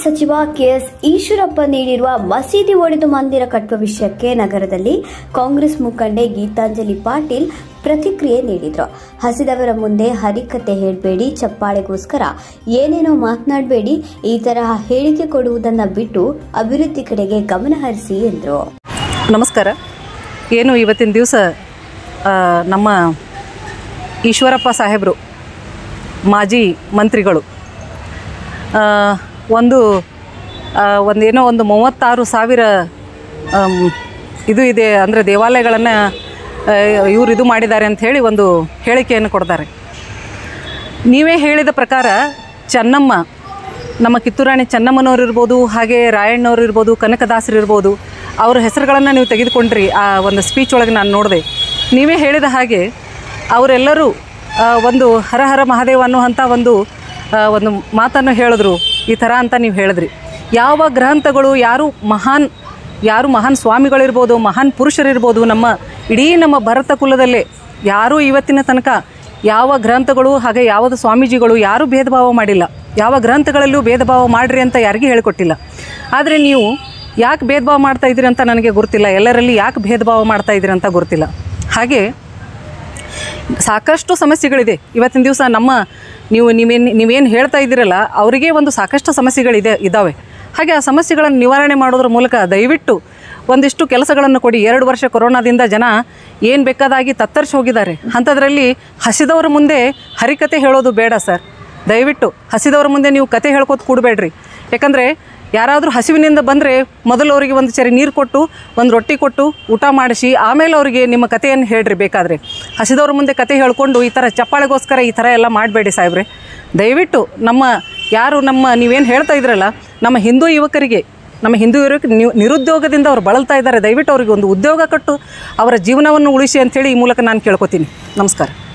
ಸಚಿವ ಕೆಎಸ್ ಈಶ್ವರಪ್ಪ ನೀಡಿರುವ ಮಸೀದಿ ಒಡೆದು ಮಂದಿರ ಕಟ್ಟುವ ವಿಷಯಕ್ಕೆ ನಗರದಲ್ಲಿ ಕಾಂಗ್ರೆಸ್ ಮುಖಂಡೆ ಗೀತಾಂಜಲಿ ಪಾಟೀಲ್ ಪ್ರತಿಕ್ರಿಯೆ ನೀಡಿದ್ರು ಹಸಿದವರ ಮುಂದೆ ಹರಿಕತೆ ಹೇಳಬೇಡಿ ಚಪ್ಪಾಳೆಗೋಸ್ಕರ ಏನೇನೋ ಮಾತನಾಡಬೇಡಿ ಈ ತರಹ ಹೇಳಿಕೆ ಕೊಡುವುದನ್ನ ಬಿಟ್ಟು ಅಭಿವೃದ್ಧಿ ಕಡೆಗೆ ಗಮನ ಹರಿಸಿ ಎಂದರು ನಮಸ್ಕಾರ ಏನು ಇವತ್ತಿನ ದಿವಸ ನಮ್ಮ ಈಶ್ವರಪ್ಪ ಸಾಹೇಬರು ಮಾಜಿ ಮಂತ್ರಿಗಳು ಆ, ಒಂದು ಆ, ಒಂದೇನೋ ಒಂದು ಮೂವತ್ತಾರು ಸಾವಿರ ಆಮ್, ಇದು ಇದೆ ಅಂದರೆ ದೇವಾಲಯಗಳನ್ನು ಇವರು ಇದು ಮಾಡಿದ್ದಾರೆ ಅಂತ ಹೇಳಿ ಒಂದು ಹೇಳಿಕೆಯನ್ನು ಕೊಡ್ತಾರೆ ನೀವೇ ಹೇಳಿದ ಪ್ರಕಾರ ಚೆನ್ನಮ್ಮ ನಮ್ಮ ಕಿತ್ತೂರಾಣಿ ಚೆನ್ನಮ್ಮನವ್ರು ಇರ್ಬೋದು ಹಾಗೆ ರಾಯಣ್ಣವ್ರು ಇರ್ಬೋದು ಕನಕದಾಸರು ಇರ್ಬೋದು ಅವ್ರ ಹೆಸರುಗಳನ್ನು ನೀವು ತೆಗೆದುಕೊಂಡ್ರಿ ಆ ಒಂದು ಸ್ಪೀಚ್ ಒಳಗೆ ನಾನು ನೋಡಿದೆ ನೀವೇ ಹೇಳಿದ ಹಾಗೆ ಅವರೆಲ್ಲರೂ ಆ, ಒಂದು ಹರ ಹರ ಮಹಾದೇವ ಅನ್ನುವಂಥ ಒಂದು ಆ, ಒಂದು ಮಾತನ್ನು ಹೇಳಿದ್ರು ಈ ಥರ ಅಂತ ನೀವು ಹೇಳಿದ್ರಿ ಯಾವ ಗ್ರಂಥಗಳು ಯಾರು ಮಹಾನ್ ಯಾರು ಮಹಾನ್ ಸ್ವಾಮಿಗಳಿರ್ಬೋದು ಮಹಾನ್ ಪುರುಷರಿರ್ಬೋದು ನಮ್ಮ ಇಡೀ ನಮ್ಮ ಭರತ ಕುಲದಲ್ಲೇ ಯಾರೂ ಇವತ್ತಿನ ತನಕ ಯಾವ ಗ್ರಂಥಗಳು ಹಾಗೆ ಯಾವುದು ಸ್ವಾಮೀಜಿಗಳು ಯಾರೂ ಭೇದ ಭಾವ ಮಾಡಿಲ್ಲ ಯಾವ ಗ್ರಂಥಗಳಲ್ಲೂ ಭೇದ ಭಾವ ಮಾಡಿರಿ ಅಂತ ಯಾರಿಗೂ ಹೇಳಿಕೊಟ್ಟಿಲ್ಲ ಆದರೆ ನೀವು ಯಾಕೆ ಭೇದ ಭಾವ ಮಾಡ್ತಾ ಇದ್ದೀರಿ ಅಂತ ನನಗೆ ಗೊತ್ತಿಲ್ಲ ಎಲ್ಲರಲ್ಲಿ ಯಾಕೆ ಭೇದ ಭಾವ ಮಾಡ್ತಾ ಇದ್ದೀರಿ ಅಂತ ಗೊತ್ತಿಲ್ಲ ಹಾಗೆ ಸಾಕಷ್ಟು ಸಮಸ್ಯೆಗಳಿದೆ ಇವತ್ತಿನ ದಿವಸ ನಮ್ಮ ನೀವು ನೀವೇನು ನೀವೇನು ಹೇಳ್ತಾ ಇದ್ದೀರಲ್ಲ ಅವರಿಗೆ ಒಂದು ಸಾಕಷ್ಟು ಸಮಸ್ಯೆಗಳಿದೆ ಇದ್ದಾವೆ ಹಾಗೆ ಆ ಸಮಸ್ಯೆಗಳನ್ನು ನಿವಾರಣೆ ಮಾಡೋದ್ರ ಮೂಲಕ ದಯವಿಟ್ಟು ಒಂದಿಷ್ಟು ಕೆಲಸಗಳನ್ನು ಕೊಡಿ ಎರಡು ವರ್ಷ ಕೊರೋನಾದಿಂದ ಜನ ಏನು ಬೇಕಾದಾಗಿ ತತ್ತರಿಸಿ ಹೋಗಿದ್ದಾರೆ ಅಂಥದ್ರಲ್ಲಿ ಹಸಿದವರ ಮುಂದೆ ಹರಿಕತೆ ಹೇಳೋದು ಬೇಡ ಸರ್ ದಯವಿಟ್ಟು ಹಸಿದವರ ಮುಂದೆ ನೀವು ಕತೆ ಹೇಳ್ಕೊತ ಕೂಡಬೇಡ್ರಿ ಯಾಕಂದರೆ ಯಾರಾದರೂ ಹಸಿವಿನಿಂದ ಬಂದರೆ ಮೊದಲು ಅವರಿಗೆ ಒಂದು ಚರಿ ನೀರು ಕೊಟ್ಟು ಒಂದು ರೊಟ್ಟಿ ಕೊಟ್ಟು ಊಟ ಮಾಡಿಸಿ ಆಮೇಲೆ ಅವರಿಗೆ ನಿಮ್ಮ ಕಥೆಯನ್ನು ಹೇಳ್ರಿ ಬೇಕಾದರೆ ಹಸಿದವ್ರ ಮುಂದೆ ಕತೆ ಹೇಳ್ಕೊಂಡು ಈ ಥರ ಚಪ್ಪಾಳೆಗೋಸ್ಕರ ಈ ಥರ ಎಲ್ಲ ಮಾಡಬೇಡಿ ಸಾಹೇಬ್ರೆ ದಯವಿಟ್ಟು ನಮ್ಮ ಯಾರು ನಮ್ಮ ನೀವೇನು ಹೇಳ್ತಾ ಇದ್ರಲ್ಲ ನಮ್ಮ ಹಿಂದೂ ಯುವಕರಿಗೆ ನಮ್ಮ ಹಿಂದೂ ಯುವಕ ನಿರುದ್ಯೋಗದಿಂದ ಅವ್ರು ಬಳಲ್ತಾ ಇದ್ದಾರೆ ದಯವಿಟ್ಟು ಅವ್ರಿಗೆ ಒಂದು ಉದ್ಯೋಗ ಕೊಟ್ಟು ಅವರ ಜೀವನವನ್ನು ಉಳಿಸಿ ಅಂಥೇಳಿ ಈ ಮೂಲಕ ನಾನು ಕೇಳ್ಕೊತೀನಿ ನಮಸ್ಕಾರ